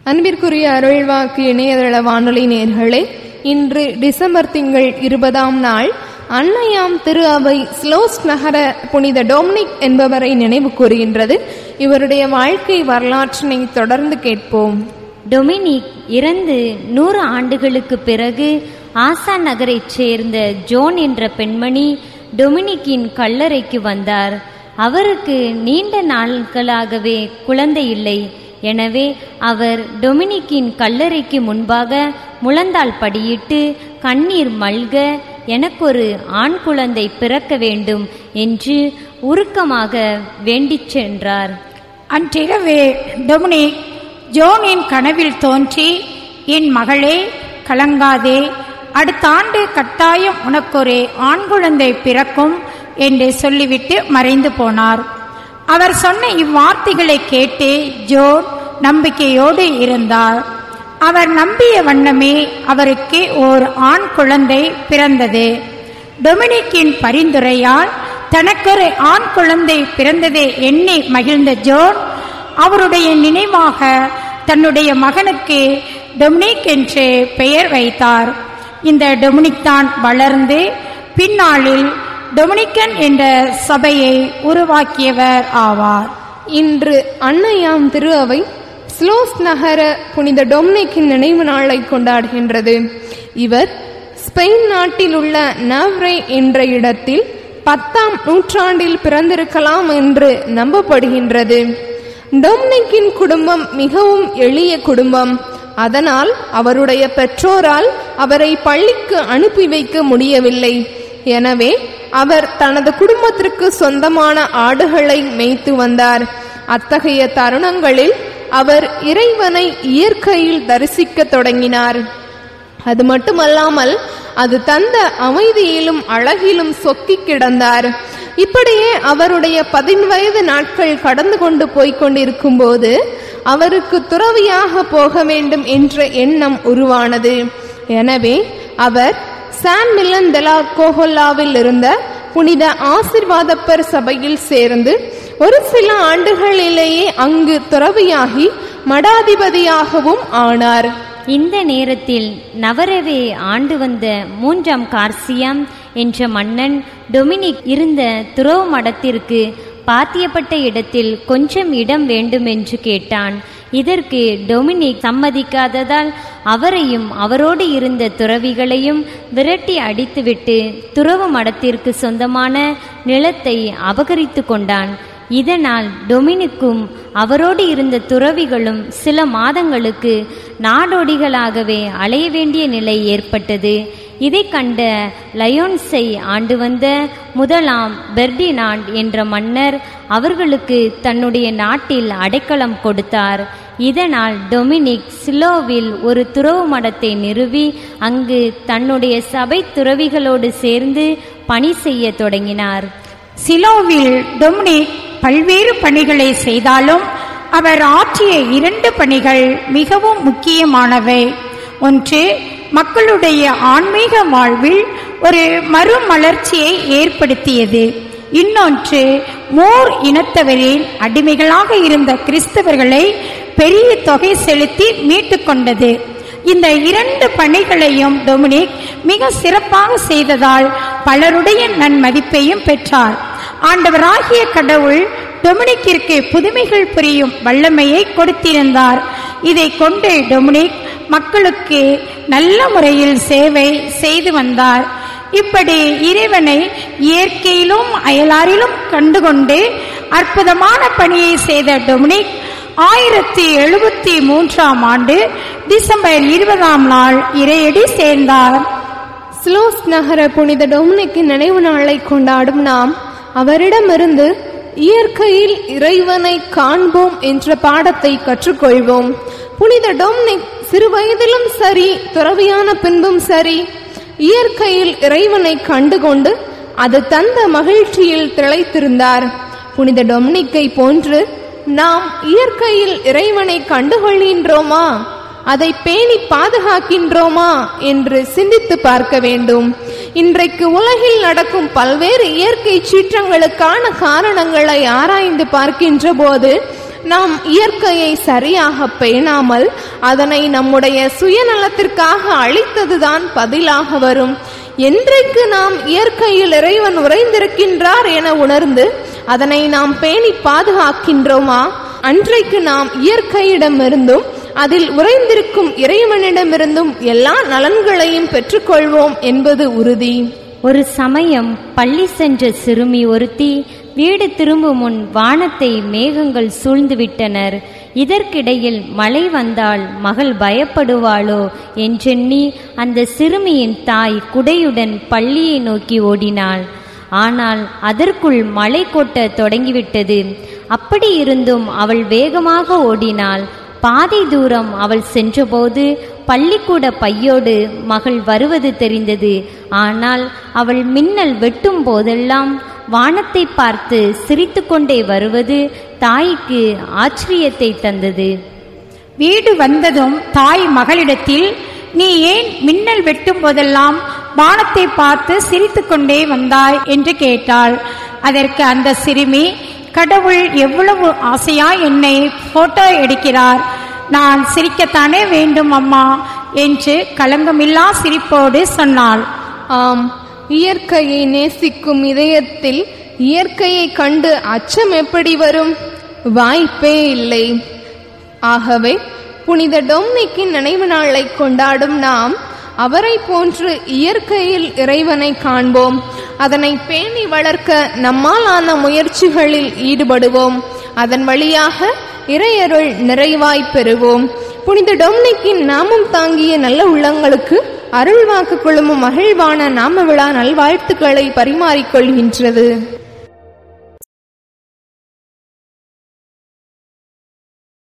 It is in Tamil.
அன்பிற்குரிய அருள்வாக்கு இணையதள வானொலி நேர்களே இன்று டிசம்பர் திங்கள் இருபதாம் நாள் அன்னையாம் திரு அவை ஸ்லோஸ் நகர புனித டொமினிக் என்பவரை நினைவு கூறுகின்றது இவருடைய வாழ்க்கை வரலாற்றினை தொடர்ந்து கேட்போம் டொமினிக் இறந்து நூறு ஆண்டுகளுக்கு பிறகு ஆசா நகரைச் சேர்ந்த ஜோன் என்ற பெண்மணி டொமினிக்கின் கல்லறைக்கு வந்தார் அவருக்கு நீண்ட நாட்களாகவே குழந்தை இல்லை எனவே அவர் டொமினிக்கின் கல்லறைக்கு முன்பாக முழந்தாள் படியிட்டு கண்ணீர் மல்க எனக்கொரு ஆண் குழந்தை பிறக்க வேண்டும் என்று உருக்கமாக வேண்டிச் சென்றார் அன்றிரவு டொமினிக் ஜோனின் கனவில் தோன்றி என் மகளே கலங்காதே அடுத்த ஆண்டு கட்டாயம் உனக்கொரு ஆண் குழந்தை பிறக்கும் என்று சொல்லிவிட்டு மறைந்து போனார் அவர் சொன்ன இவ்வார்த்தைகளை கேட்டு ஜோன் நம்பிக்கையோடு இருந்தார் அவர் நம்பிய வண்ணமே அவருக்கு ஓர் ஆண் குழந்தை பிறந்தது டொமினிக்கின் பரிந்துரையால் தனக்கொரு ஆண் குழந்தை பிறந்ததை எண்ணி மகிழ்ந்த ஜோன் அவருடைய நினைவாக தன்னுடைய மகனுக்கு டொமினிக் என்று பெயர் வைத்தார் இந்த டொமினிக் தான் வளர்ந்து பின்னாளில் டொமினிக்கன் என்ற சபையை உருவாக்கியவர் ஆவார் இன்று அன்னையாம் திரு அவை ஸ்லோஸ் நகர புனித டொமினிக்கின் நினைவு நாளை கொண்டாடுகின்றது இவர் ஸ்பெயின் நாட்டில் உள்ள நவ்ரே என்ற இடத்தில் பத்தாம் நூற்றாண்டில் பிறந்திருக்கலாம் என்று நம்பப்படுகின்றது டொமினிக்கின் குடும்பம் மிகவும் எளிய குடும்பம் அதனால் அவருடைய பெற்றோரால் அவரை பள்ளிக்கு அனுப்பி வைக்க முடியவில்லை எனவே அவர் தனது குடும்பத்திற்கு சொந்தமான ஆடுகளை மேய்த்து வந்தார் அத்தகைய தருணங்களில் அவர் இறைவனை இயற்கையில் தரிசிக்க தொடங்கினார் அது மட்டுமல்லாமல் அது தந்த அமைதியிலும் அழகிலும் சொக்கி கிடந்தார் இப்படியே அவருடைய பதின்வயது நாட்கள் கடந்து கொண்டு போய்க் கொண்டிருக்கும் போது அவருக்கு துறவியாக போக வேண்டும் என்ற எண்ணம் உருவானது எனவே அவர் சான் மில்லன் தெலா கோஹொல்லாவில் இருந்த புனித ஆசிர்வாதப்பர் சபையில் சேர்ந்து ஒரு சில ஆண்டுகளிலேயே அங்கு துறவியாகி மடாதிபதியாகவும் ஆனார் இந்த நேரத்தில் நவரவே ஆண்டு வந்த மூன்றாம் கார்சியம் என்ற மன்னன் டொமினிக் இருந்த துறவு மடத்திற்கு பாத்தியப்பட்ட இடத்தில் கொஞ்சம் இடம் வேண்டும் என்று கேட்டான் இதற்கு டொமினிக் சம்மதிக்காததால் அவரையும் அவரோடு இருந்த துறவிகளையும் விரட்டி அடித்துவிட்டு துறவு மடத்திற்கு சொந்தமான நிலத்தை அபகரித்து கொண்டான் இதனால் டொமினிக்கும் அவரோடு இருந்த துறவிகளும் சில மாதங்களுக்கு நாடோடிகளாகவே அலைய வேண்டிய நிலை ஏற்பட்டது இதை கண்ட லயோன்ஸை ஆண்டு வந்த முதலாம் பெர்டினாண்ட் என்ற மன்னர் அவர்களுக்கு தன்னுடைய நாட்டில் அடைக்கலம் கொடுத்தார் இதனால் டொமினிக் சிலோவில் ஒரு துறவு மடத்தை நிறுவி அங்கு தன்னுடைய சபை துறவிகளோடு சேர்ந்து பணி செய்ய தொடங்கினார் சிலோவில் டொமினிக் பல்வேறு பணிகளை செய்தாலும் அவர் ஆற்றிய இரண்டு பணிகள் மிகவும் முக்கியமானவை ஒன்று மக்களுடைய ஆன்மீக வாழ்வில் ஒரு மறுமலர்ச்சியை ஏற்படுத்தியது இன்னொன்று மோர் இனத்தவரின் அடிமைகளாக இருந்த கிறிஸ்தவர்களை பெரிய தொகை செலுத்தி மீட்டுக் கொண்டது இந்த இரண்டு பணிகளையும் டொமினிக் மிக சிறப்பாக செய்ததால் பலருடைய நன்மதிப்பையும் பெற்றார் ஆண்டவராகிய கடவுள் டொமினிக்கிற்கு புதுமைகள் புரியும் வல்லமையை கொடுத்திருந்தார் இதை கொண்டு டொமினிக் மக்களுக்கு நல்ல முறையில் சேவை செய்து வந்தார் இப்படி இறைவனை இயற்கையிலும் அயலாரிலும் கண்டுகொண்டு அற்புதமான பணியை செய்த டொமினிக் ஆயிரத்தி எழுபத்தி மூன்றாம் ஆண்டு டிசம்பர் இருபதாம் நாள் இறையடி சேர்ந்தார் ஸ்லோஸ் நகர புனித டொமினிக்கின் நினைவு நாளை கொண்டாடும் நாம் அவரிடமிருந்து இயற்கையில் இறைவனை காண்போம் என்ற பாடத்தை கற்றுக்கொள்வோம் புனித டொமினிக் சிறு வயதிலும் சரி துறவியான பின்பும் சரி இயற்கையில் இறைவனை கண்டுகொண்டு அது தந்த மகிழ்ச்சியில் திளைத்திருந்தார் புனித டொமினிக்கை போன்று நாம் இயற்கையில் இறைவனை கண்டுகொள்கின்றோமா அதை பேணி பாதுகாக்கின்றோமா என்று சிந்தித்து பார்க்க வேண்டும் இன்றைக்கு உலகில் நடக்கும் பல்வேறு இயற்கை சீற்றங்களுக்கான காரணங்களை ஆராய்ந்து பார்க்கின்ற போது நாம் இயற்கையை சரியாக பேணாமல் அதனை நம்முடைய சுயநலத்திற்காக அழித்ததுதான் பதிலாக வரும் என்றைக்கு நாம் இயற்கையில் இறைவன் உறைந்திருக்கின்றார் என உணர்ந்து அதனை நாம் பேணி பாதுகாக்கின்றோமா அன்றைக்கு நாம் இயற்கையிடமிருந்தும் அதில் உறைந்திருக்கும் இறைவனிடமிருந்தும் எல்லா நலன்களையும் பெற்றுக்கொள்வோம் என்பது உறுதி ஒரு சமயம் பள்ளி சென்ற சிறுமி ஒருத்தி வீடு திரும்பும் முன் வானத்தை மேகங்கள் சூழ்ந்து விட்டனர் இதற்கிடையில் மழை வந்தால் மகள் பயப்படுவாளோ என்றெண்ணி அந்த சிறுமியின் தாய் குடையுடன் பள்ளியை நோக்கி ஓடினாள் ஆனால் அதற்குள் மழை கொட்ட தொடங்கிவிட்டது அப்படி இருந்தும் அவள் வேகமாக ஓடினாள் பாதி தூரம் அவள் சென்றபோது பள்ளிக்கூட பையோடு மகள் வருவது தெரிந்தது ஆனால் அவள் மின்னல் வெட்டும் போதெல்லாம் வானத்தை பார்த்து சிரித்துக்கொண்டே வருவது தாய்க்கு ஆச்சரியத்தை தந்தது வீடு வந்ததும் தாய் மகளிடத்தில் நீ ஏன் மின்னல் வெட்டும் போதெல்லாம் வானத்தை பார்த்து சிரித்துக்கொண்டே வந்தாய் என்று கேட்டாள் அதற்கு அந்த சிறுமி கடவுள் எவ்வளவு ஆசையா என்னை போட்டோ எடுக்கிறார் நான் சிரிக்கத்தானே வேண்டும் அம்மா என்று களங்கமில்லா சிரிப்போடு சொன்னாள் ஆம் இயற்கையை நேசிக்கும் இதயத்தில் இயற்கையை கண்டு அச்சம் எப்படி வரும் வாய்ப்பே இல்லை ஆகவே புனித டொம்னிக்கின் நினைவு நாளை கொண்டாடும் நாம் அவரை போன்று இயற்கையில் இறைவனை காண்போம் அதனை பேணி வளர்க்க நம்மால் ஆன முயற்சிகளில் ஈடுபடுவோம் அதன் வழியாக இறையருள் நிறைவாய் பெறுவோம் புனித டொம்னிக்கின் நாமம் தாங்கிய நல்ல உள்ளங்களுக்கு அருள்வாக்கு குழுமம் மகிழ்வான நாம விழா நல்வாழ்த்துக்களை பரிமாறிக்கொள்கின்றது